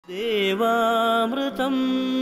ദേവാമൃതം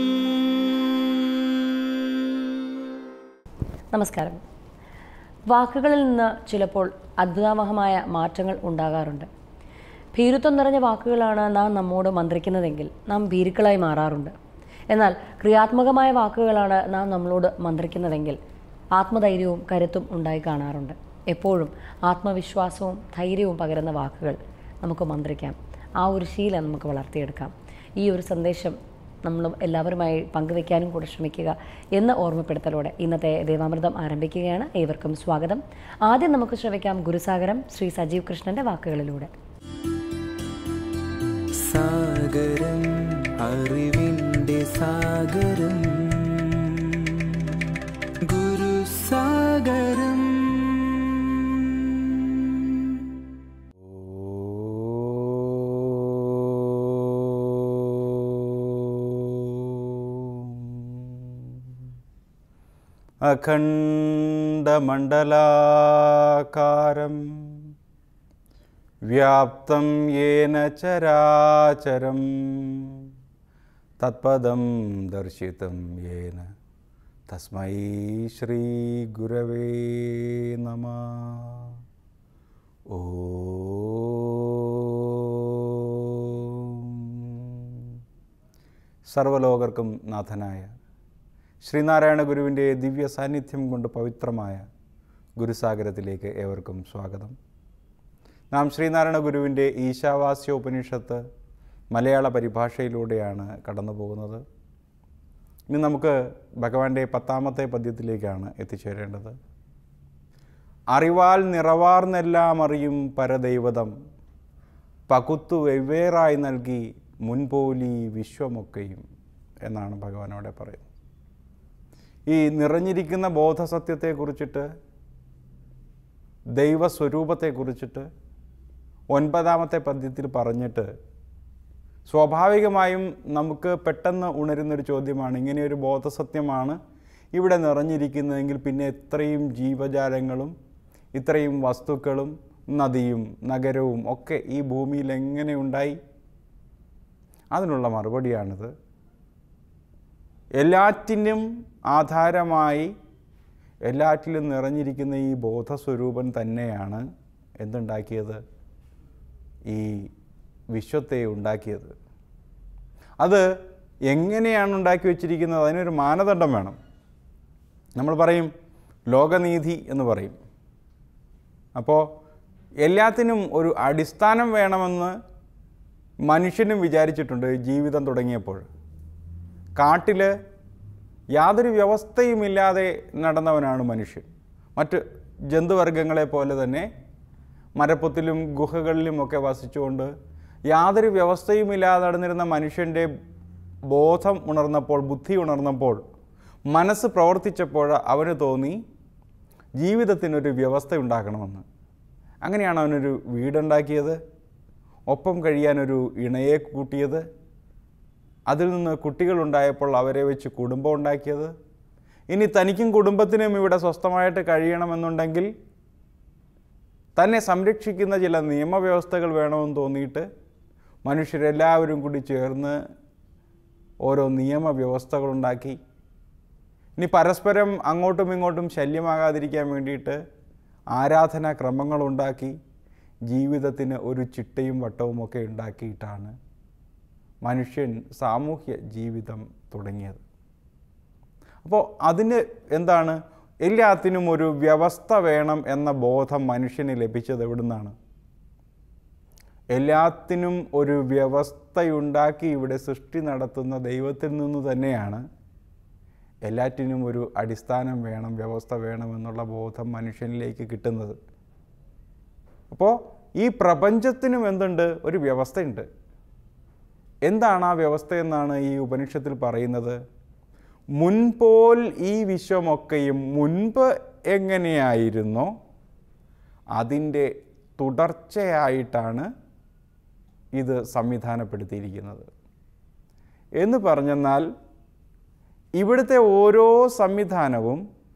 നമസ്കാരം വാക്കുകളിൽ നിന്ന് ചിലപ്പോൾ അത്ഭുതാവഹമായ മാറ്റങ്ങൾ ഉണ്ടാകാറുണ്ട് ഭീരുത്വം നിറഞ്ഞ വാക്കുകളാണ് നാം നമ്മോട് മന്ത്രിക്കുന്നതെങ്കിൽ നാം ഭീരുക്കളായി മാറാറുണ്ട് എന്നാൽ ക്രിയാത്മകമായ വാക്കുകളാണ് നാം നമ്മളോട് മന്ത്രിക്കുന്നതെങ്കിൽ ആത്മധൈര്യവും കരുത്തും ഉണ്ടായി കാണാറുണ്ട് എപ്പോഴും ആത്മവിശ്വാസവും ധൈര്യവും പകരുന്ന വാക്കുകൾ നമുക്ക് മന്ത്രിക്കാം ആ ഒരു ശീലം നമുക്ക് വളർത്തിയെടുക്കാം ഈ ഒരു സന്ദേശം നമ്മൾ എല്ലാവരുമായി പങ്കുവെക്കാനും കൂടെ ശ്രമിക്കുക എന്ന ഓർമ്മപ്പെടുത്തലോടെ ഇന്നത്തെ ദേവാമൃതം ആരംഭിക്കുകയാണ് ഏവർക്കും സ്വാഗതം ആദ്യം നമുക്ക് ശ്രമിക്കാം ഗുരുസാഗരം ശ്രീ സജീവ് കൃഷ്ണന്റെ വാക്കുകളിലൂടെ സാഗരം അറിവിൻ്റെ സാഗരം ഗുരുസാഗരം അഖണ്ഡമണ്ഡലാകാരം വ്യാപ്തം യേന ചരാചരം തത്പദം ദർശിതം യേന തസ്മൈ ശ്രീ ഗുരവേ നമ ഓം സർവലോകർക്കും നാഥനായ ശ്രീനാരായണ ഗുരുവിൻ്റെ ദിവ്യ സാന്നിധ്യം കൊണ്ട് പവിത്രമായ ഗുരുസാഗരത്തിലേക്ക് ഏവർക്കും സ്വാഗതം നാം ശ്രീനാരായണ ഗുരുവിൻ്റെ ഈശാവാസ്യോപനിഷത്ത് മലയാള പരിഭാഷയിലൂടെയാണ് കടന്നു പോകുന്നത് ഇനി നമുക്ക് ഭഗവാന്റെ പത്താമത്തെ പദ്യത്തിലേക്കാണ് എത്തിച്ചേരേണ്ടത് അറിവാൽ നിറവാർന്നെല്ലാം അറിയും പരദൈവതം പകുത്തു വെവ്വേറായി നൽകി മുൻപോലി വിശ്വമൊക്കെയും എന്നാണ് ഭഗവാൻ അവിടെ പറയുന്നത് ഈ നിറഞ്ഞിരിക്കുന്ന ബോധസത്യത്തെക്കുറിച്ചിട്ട് ദൈവസ്വരൂപത്തെക്കുറിച്ചിട്ട് ഒൻപതാമത്തെ പദ്യത്തിൽ പറഞ്ഞിട്ട് സ്വാഭാവികമായും നമുക്ക് പെട്ടെന്ന് ഉണരുന്നൊരു ചോദ്യമാണ് ഇങ്ങനെയൊരു ബോധസത്യമാണ് ഇവിടെ നിറഞ്ഞിരിക്കുന്നതെങ്കിൽ പിന്നെ ഇത്രയും ജീവജാലങ്ങളും ഇത്രയും വസ്തുക്കളും നദിയും നഗരവും ഒക്കെ ഈ ഭൂമിയിൽ എങ്ങനെ ഉണ്ടായി അതിനുള്ള മറുപടിയാണിത് എല്ലാറ്റിനും ആധാരമായി എല്ലാറ്റിലും നിറഞ്ഞിരിക്കുന്ന ഈ ബോധസ്വരൂപൻ തന്നെയാണ് എന്തുണ്ടാക്കിയത് ഈ വിശ്വത്തെ ഉണ്ടാക്കിയത് അത് എങ്ങനെയാണ് ഉണ്ടാക്കി വച്ചിരിക്കുന്നത് അതിനൊരു മാനദണ്ഡം വേണം നമ്മൾ പറയും ലോകനീതി എന്ന് പറയും അപ്പോൾ എല്ലാത്തിനും ഒരു അടിസ്ഥാനം വേണമെന്ന് മനുഷ്യനും വിചാരിച്ചിട്ടുണ്ട് ജീവിതം തുടങ്ങിയപ്പോൾ കാട്ടിൽ യാതൊരു വ്യവസ്ഥയുമില്ലാതെ നടന്നവനാണ് മനുഷ്യൻ മറ്റ് ജന്തുവർഗങ്ങളെ പോലെ തന്നെ മരപ്പൊത്തിലും ഗുഹകളിലുമൊക്കെ വസിച്ചുകൊണ്ട് യാതൊരു വ്യവസ്ഥയുമില്ലാതെ നടന്നിരുന്ന മനുഷ്യൻ്റെ ബോധം ഉണർന്നപ്പോൾ ബുദ്ധി ഉണർന്നപ്പോൾ മനസ്സ് പ്രവർത്തിച്ചപ്പോൾ അവന് തോന്നി ജീവിതത്തിനൊരു വ്യവസ്ഥ ഉണ്ടാക്കണമെന്ന് അങ്ങനെയാണ് അവനൊരു വീടുണ്ടാക്കിയത് ഒപ്പം കഴിയാനൊരു ഇണയെ കൂട്ടിയത് അതിൽ നിന്ന് കുട്ടികളുണ്ടായപ്പോൾ അവരെ വെച്ച് കുടുംബം ഉണ്ടാക്കിയത് ഇനി തനിക്കും കുടുംബത്തിനും ഇവിടെ സ്വസ്ഥമായിട്ട് കഴിയണമെന്നുണ്ടെങ്കിൽ തന്നെ സംരക്ഷിക്കുന്ന ചില നിയമവ്യവസ്ഥകൾ വേണമെന്ന് തോന്നിയിട്ട് മനുഷ്യരെല്ലാവരും കൂടി ചേർന്ന് ഓരോ നിയമവ്യവസ്ഥകളുണ്ടാക്കി ഇനി പരസ്പരം അങ്ങോട്ടും ഇങ്ങോട്ടും ശല്യമാകാതിരിക്കാൻ വേണ്ടിയിട്ട് ആരാധനാ ക്രമങ്ങളുണ്ടാക്കി ജീവിതത്തിന് ഒരു ചിട്ടയും വട്ടവും ഒക്കെ ഉണ്ടാക്കിയിട്ടാണ് മനുഷ്യൻ സാമൂഹ്യ ജീവിതം തുടങ്ങിയത് അപ്പോൾ അതിന് എന്താണ് എല്ലാത്തിനും ഒരു വ്യവസ്ഥ വേണം എന്ന ബോധം മനുഷ്യന് ലഭിച്ചത് എവിടുന്നാണ് എല്ലാത്തിനും ഒരു വ്യവസ്ഥയുണ്ടാക്കി ഇവിടെ സൃഷ്ടി നടത്തുന്ന ദൈവത്തിൽ നിന്ന് തന്നെയാണ് എല്ലാറ്റിനും ഒരു അടിസ്ഥാനം വേണം വ്യവസ്ഥ വേണം എന്നുള്ള ബോധം മനുഷ്യനിലേക്ക് കിട്ടുന്നത് അപ്പോൾ ഈ പ്രപഞ്ചത്തിനും എന്തുണ്ട് ഒരു വ്യവസ്ഥയുണ്ട് എന്താണ് ആ വ്യവസ്ഥ എന്നാണ് ഈ ഉപനിഷത്തിൽ പറയുന്നത് മുൻപോൽ ഈ വിശ്വമൊക്കെയും മുൻപ് എങ്ങനെയായിരുന്നോ അതിൻ്റെ തുടർച്ചയായിട്ടാണ് ഇത് സംവിധാനപ്പെടുത്തിയിരിക്കുന്നത് എന്ന് പറഞ്ഞെന്നാൽ ഇവിടുത്തെ ഓരോ സംവിധാനവും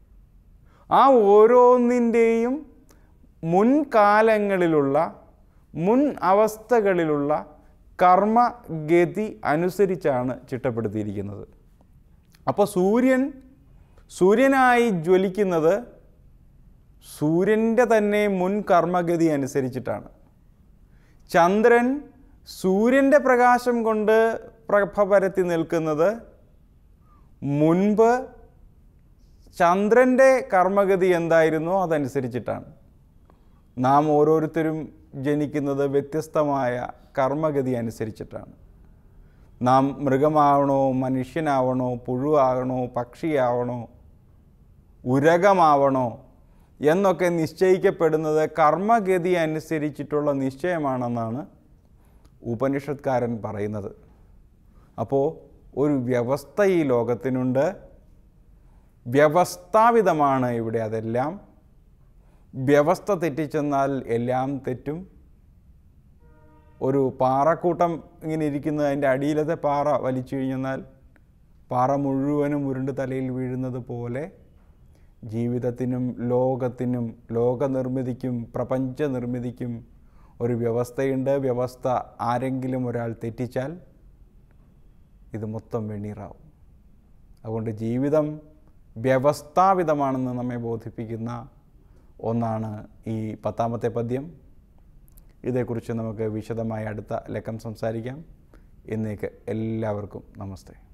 ആ ഓരോന്നിൻ്റെയും മുൻകാലങ്ങളിലുള്ള മുൻ അവസ്ഥകളിലുള്ള കർമ്മഗതി അനുസരിച്ചാണ് ചിട്ടപ്പെടുത്തിയിരിക്കുന്നത് അപ്പോൾ സൂര്യൻ സൂര്യനായി ജ്വലിക്കുന്നത് സൂര്യൻ്റെ തന്നെ മുൻ കർമ്മഗതി അനുസരിച്ചിട്ടാണ് ചന്ദ്രൻ സൂര്യൻ്റെ പ്രകാശം കൊണ്ട് പ്രഭ പരത്തി നിൽക്കുന്നത് മുൻപ് ചന്ദ്രൻ്റെ കർമ്മഗതി എന്തായിരുന്നോ അതനുസരിച്ചിട്ടാണ് നാം ഓരോരുത്തരും ജനിക്കുന്നത് വ്യത്യസ്തമായ കർമ്മഗതി അനുസരിച്ചിട്ടാണ് നാം മൃഗമാവണോ മനുഷ്യനാവണോ പുഴുവാകണോ പക്ഷിയാവണോ ഉരകമാവണോ എന്നൊക്കെ നിശ്ചയിക്കപ്പെടുന്നത് കർമ്മഗതി അനുസരിച്ചിട്ടുള്ള നിശ്ചയമാണെന്നാണ് ഉപനിഷത്കാരൻ പറയുന്നത് അപ്പോൾ ഒരു വ്യവസ്ഥ ഈ ലോകത്തിനുണ്ട് വ്യവസ്ഥാപിതമാണ് ഇവിടെ അതെല്ലാം വ്യവസ്ഥ തെറ്റിച്ചെന്നാൽ എല്ലാം തെറ്റും ഒരു പാറക്കൂട്ടം ഇങ്ങനെ ഇരിക്കുന്നത് അതിൻ്റെ അടിയിലത്തെ പാറ വലിച്ചു കഴിഞ്ഞെന്നാൽ പാറ മുഴുവനും ഉരുണ്ട് തലയിൽ വീഴുന്നത് പോലെ ജീവിതത്തിനും ലോകത്തിനും ലോകനിർമ്മിതിക്കും പ്രപഞ്ച നിർമ്മിതിക്കും ഒരു വ്യവസ്ഥയുണ്ട് വ്യവസ്ഥ ആരെങ്കിലും ഒരാൾ തെറ്റിച്ചാൽ ഇത് മൊത്തം വെണ്ണീറാവും അതുകൊണ്ട് ജീവിതം വ്യവസ്ഥാപിതമാണെന്ന് നമ്മെ ബോധിപ്പിക്കുന്ന ഒന്നാണ് ഈ പത്താമത്തെ പദ്യം ഇതേക്കുറിച്ച് നമുക്ക് വിശദമായി അടുത്ത ലക്കം സംസാരിക്കാം ഇന്നേക്ക് എല്ലാവർക്കും നമസ്തേ